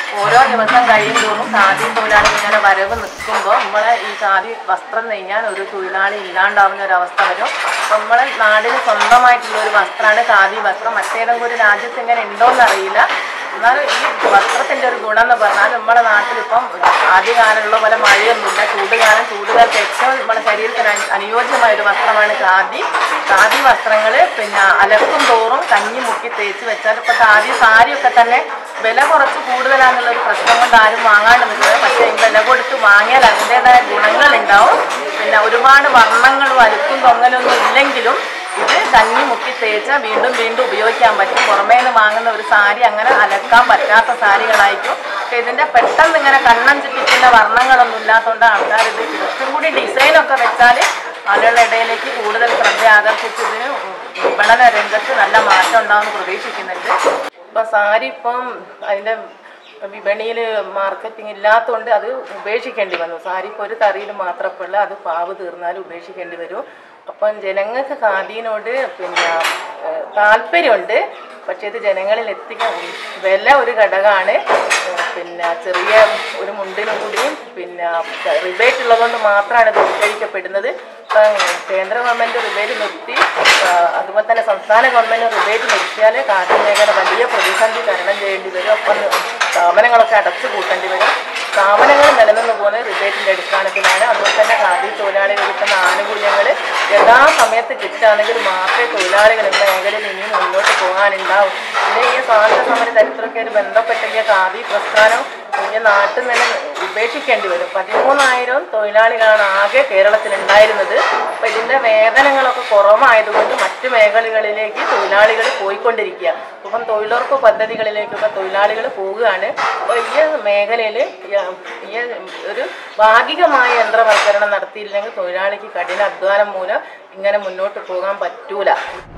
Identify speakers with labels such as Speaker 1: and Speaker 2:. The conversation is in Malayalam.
Speaker 1: ഓരോ ദിവസം കഴിയും തോറും ഖാദി തൊഴിലാളി ഇങ്ങനെ വരവ് നിൽക്കുമ്പോൾ നമ്മളെ ഈ ഖാദി വസ്ത്രം നെയ്യാൻ ഒരു തൊഴിലാളി ഇല്ലാണ്ടാവുന്ന ഒരു അവസ്ഥ വരും അപ്പോൾ നമ്മളെ നാടിന് സ്വന്തമായിട്ടുള്ള ഒരു വസ്ത്രമാണ് ഖാദി വസ്ത്രം മറ്റേതെങ്കിലും ഒരു രാജ്യത്ത് ഇങ്ങനെ ഉണ്ടോയെന്നറിയില്ല എന്നാലും ഈ വസ്ത്രത്തിൻ്റെ ഒരു ഗുണം എന്ന് പറഞ്ഞാൽ നമ്മുടെ നാട്ടിലിപ്പം ആദ്യകാലമുള്ള പോലെ മഴയൊന്നുമില്ല ചൂടുകാലം ചൂടുകാലത്ത് ഏറ്റവും നമ്മുടെ ശരീരത്തിന് അനു- അനുയോജ്യമായ ഒരു വസ്ത്രമാണ് ഖാദി ഖാദി വസ്ത്രങ്ങൾ പിന്നെ അലക്കും തോറും കഞ്ഞി മുക്കി തേച്ച് വെച്ചാൽ ഇപ്പോൾ ഖാദി സാരിയൊക്കെ തന്നെ വില കുറച്ച് കൂടുതലാണെന്നുള്ള ഒരു പ്രശ്നം കൊണ്ട് ആരും വാങ്ങാണ്ട് നിൽക്കുന്നത് പക്ഷേ ഈ വില കൊടുത്ത് വാങ്ങിയാൽ അതിൻ്റെതായ ഗുണങ്ങളുണ്ടാവും പിന്നെ ഒരുപാട് വർണ്ണങ്ങളും അലുക്കും തൊങ്ങലൊന്നും ഇല്ലെങ്കിലും ഇത് കഞ്ഞി മുക്കി തേച്ചാൽ വീണ്ടും വീണ്ടും ഉപയോഗിക്കാൻ പറ്റും പുറമേ നിന്ന് വാങ്ങുന്ന ഒരു സാരി അങ്ങനെ അലക്കാൻ പറ്റാത്ത സാരികളായിരിക്കും പക്ഷെ ഇതിന്റെ പെട്ടെന്ന് ഇങ്ങനെ കണ്ണം ചുറ്റിക്കുന്ന വർണ്ണങ്ങളൊന്നും ഇല്ലാത്തതുകൊണ്ട് ആൾക്കാർ ഇത് കുറച്ചും കൂടി ഡിസൈനൊക്കെ വെച്ചാൽ ആളുകളുടെ ഇടയിലേക്ക് കൂടുതൽ ശ്രദ്ധ ആകർഷിച്ച് ഇതിന് വിപണന രംഗത്ത് നല്ല മാറ്റം ഉണ്ടാവുമെന്ന് പ്രതീക്ഷിക്കുന്നുണ്ട് ഇപ്പൊ സാരി ഇപ്പം അതിന്റെ വിപണിയിൽ മാർക്കറ്റിംഗ് ഇല്ലാത്തതുകൊണ്ട് അത് ഉപേക്ഷിക്കേണ്ടി വന്നു സാരി ഇപ്പോൾ ഒരു തറിയിൽ മാത്രമല്ല അത് പാവ് തീർന്നാലും ഉപേക്ഷിക്കേണ്ടി വരും അപ്പം ജനങ്ങൾക്ക് ഖാദീനോട് പിന്നെ ഏഹ്, താല്പര്യമുണ്ട് പക്ഷേ ഇത് ജനങ്ങളിൽ എത്തിക്കാൻ വില ഒരു ഘടകമാണ് ഏഹ്, പിന്നെ ചെറിയ ഒരു മുണ്ടിനും കൂടിയും പിന്നെ റിബേറ്റ് ഉള്ളതുകൊണ്ട് മാത്രമാണ് ഇത് ഉത്കരിക്കപ്പെടുന്നത് ഇപ്പം കേന്ദ്ര ഗവൺമെൻറ് റിബേറ്റ് നിർത്തി ആ, അതുപോലെ തന്നെ സംസ്ഥാന ഗവൺമെൻറ് റിബേറ്റ് നിർത്തിയാൽ ഖാദി മേഖല വലിയ പ്രതിസന്ധി തരണം ചെയ്യേണ്ടി വരും അപ്പം സ്ഥാപനങ്ങളൊക്കെ അടച്ചു പൂട്ടേണ്ടി വരും സ്ഥാപനങ്ങൾ നിലനിന്ന് പോകുന്നത് റിബേറ്റിൻ്റെ അടിസ്ഥാനത്തിലാണ് അതുപോലെ തന്നെ ഖാദി തൊഴിലാളികൾ കിട്ടുന്ന ആനുകൂല്യങ്ങൾ യഥാസമയത്ത് കിട്ടുകയാണെങ്കിൽ മാത്രമേ തൊഴിലാളികൾ ഈ മേഖലയിൽ ഇനിയും മുന്നോട്ട് പോകാനുണ്ടാവും പിന്നെ ഈ സ്വാതന്ത്ര്യ സമര ചരിത്രമൊക്കെ ബന്ധപ്പെട്ടെങ്കിൽ ഖാദി പ്രസ്ഥാനം ഈ നാട്ടിൽ നിന്ന് ഉപേക്ഷിക്കേണ്ടി വരും പതിമൂന്നായിരം തൊഴിലാളികളാണ് ആകെ കേരളത്തിൽ ഉണ്ടായിരുന്നത് അപ്പോൾ ഇതിൻ്റെ വേതനങ്ങളൊക്കെ കുറവായതുകൊണ്ട് മറ്റു മേഖലകളിലേക്ക് തൊഴിലാളികൾ പോയിക്കൊണ്ടിരിക്കുക ഇപ്പം തൊഴിലുറപ്പ് പദ്ധതികളിലേക്കൊക്കെ തൊഴിലാളികൾ പോവുകയാണ് അപ്പോൾ ഈ മേഖലയിൽ ഈ ഒരു ഭാഗികമായ യന്ത്രവൽക്കരണം നടത്തിയില്ലെങ്കിൽ തൊഴിലാളിക്ക് കഠിന അധ്വാനം മൂലം ഇങ്ങനെ മുന്നോട്ട് പോകാൻ പറ്റൂല